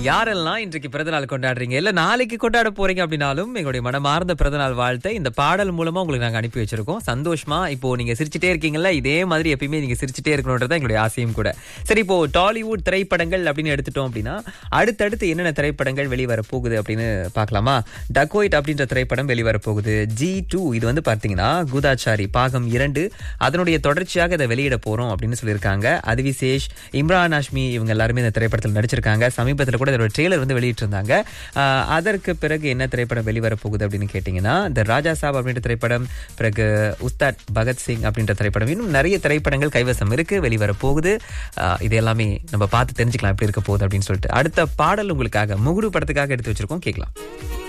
யாரெல்லாம் இன்றைக்கு பிறந்தநாள் கொண்டாடுறீங்க இல்ல நாளைக்கு கொண்டாட போறீங்க அப்படின்னாலும் எங்களுடைய மனமார்ந்த பிறந்தநாள் வாழ்த்தை இந்த பாடல் மூலமா உங்களுக்கு நாங்க அனுப்பி வச்சிருக்கோம் சந்தோஷமா இப்போ நீங்க சிரிச்சிட்டே இருக்கீங்கல்ல இதே மாதிரி எப்பயுமே நீங்க சிரிச்சிட்டே இருக்கணும்ன்றது எங்களுடைய ஆசையும் கூட சரி இப்போ டாலிவுட் திரைப்படங்கள் அப்படின்னு எடுத்துட்டோம் அப்படின்னா அடுத்தடுத்து என்னென்ன திரைப்படங்கள் வெளிவர போகுது அப்படின்னு பார்க்கலாமா டக்கோயிட் அப்படின்ற திரைப்படம் வெளிவர போகுது ஜி டூ இது வந்து பார்த்தீங்கன்னா குதாச்சாரி பாகம் இரண்டு அதனுடைய தொடர்ச்சியாக இதை வெளியிட போறோம் அப்படின்னு சொல்லியிருக்காங்க அதிவிசேஷ் இம்ரான் ஹாஷ்மி இவங்க எல்லாருமே இந்த திரைப்படத்தில் நடிச்சிருக்காங்க சமீபத்தில் கூட இதோட ட்ரெய்லர் வந்து வெளியிட்டிருந்தாங்க ஆஹ் அதற்கு பிறகு என்ன திரைப்படம் வெளிவர போகுது அப்படின்னு கேட்டிங்கன்னா இந்த ராஜா சாப் அப்படின்ற திரைப்படம் பிறகு உஸ்தாத் பகத்சிங் அப்படின்ற திரைப்படம் இன்னும் நிறைய திரைப்படங்கள் கைவசம் இருக்கு வெளிவர போகுது ஆஹ் இது எல்லாமே நம்ம பார்த்து தெரிஞ்சுக்கலாம் எப்படி இருக்க போகுது அப்படின்னு சொல்லிட்டு அடுத்த பாடல் உங்களுக்காக முகுடு படத்துக்காக எடுத்து வச்சிருக்கோம் கேட்கலாம்